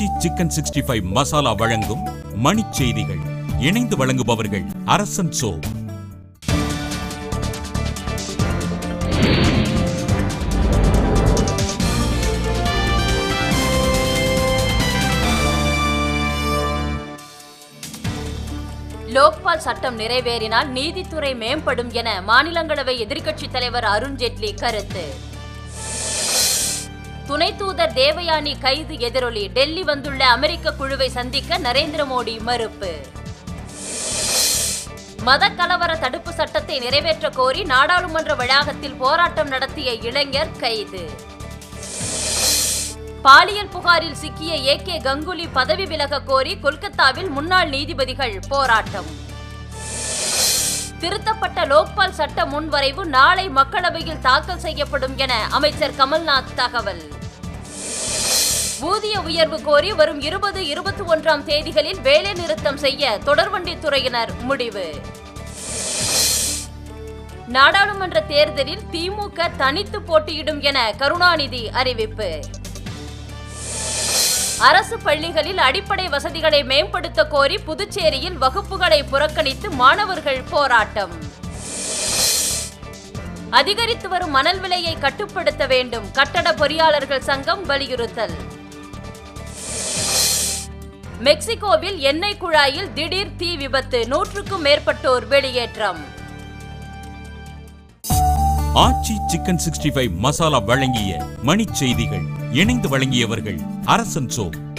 ஆச்சி chicken sixty five masala வழங்கும் மணிச் செய்திகள் இணைந்து வழங்குபவர்கள் அரசன் சோ லோக்பால் சட்டம் நிறைவேறினால் நீதித்துறை மேம்படும் என மாநிலங்களவை எதிர்க்கட்சித் தலைவர் அருண் ஜேட்லி கருத்து துணை தூதர் தேவயானி கைது எதிரொலி டெல்லி வந்துள்ள அமெரிக்க குழுவை சந்திக்க நரேந்திர மோடி மறுப்பு மத கலவர தடுப்பு சட்டத்தை நிறைவேற்ற கோரி நாடாளுமன்ற வளாகத்தில் போராட்டம் நடத்திய இளைஞர் கைது பாலியல் புகாரில் சிக்கிய ஏ கே கங்குலி பதவி விலக கோரி கொல்கத்தாவில் முன்னாள் நீதிபதிகள் போராட்டம் திருத்தப்பட்ட லோக்பால் சட்ட முன்வரைவு நாளை மக்களவையில் தாக்கல் செய்யப்படும் என அமைச்சர் கமல்நாத் தகவல் ஊதிய உயர்வு கோரி வரும் இருபது இருபத்தி ஒன்றாம் தேதிகளில் வேலை நிறுத்தம் செய்ய தொடர்வண்டித் துறையினர் முடிவு நாடாளுமன்ற தேர்தலில் திமுக தனித்து போட்டியிடும் என கருணாநிதி அறிவிப்பு அரசு பள்ளிகளில் அடிப்படை வசதிகளை மேம்படுத்த கோரி புதுச்சேரியில் வகுப்புகளை புறக்கணித்து மாணவர்கள் போராட்டம் அதிகரித்து வரும் மணல் விலையை கட்டுப்படுத்த வேண்டும் கட்டட பொறியாளர்கள் சங்கம் வலியுறுத்தல் மெக்சிகோவில் எண்ணெய் குழாயில் திடீர் தீ விபத்து நூற்றுக்கும் மேற்பட்டோர் வெளியேற்றம் Aachi chicken sixty five masala வழங்கிய மணிச் செய்திகள் இணைந்து வழங்கியவர்கள் அரசன் சோ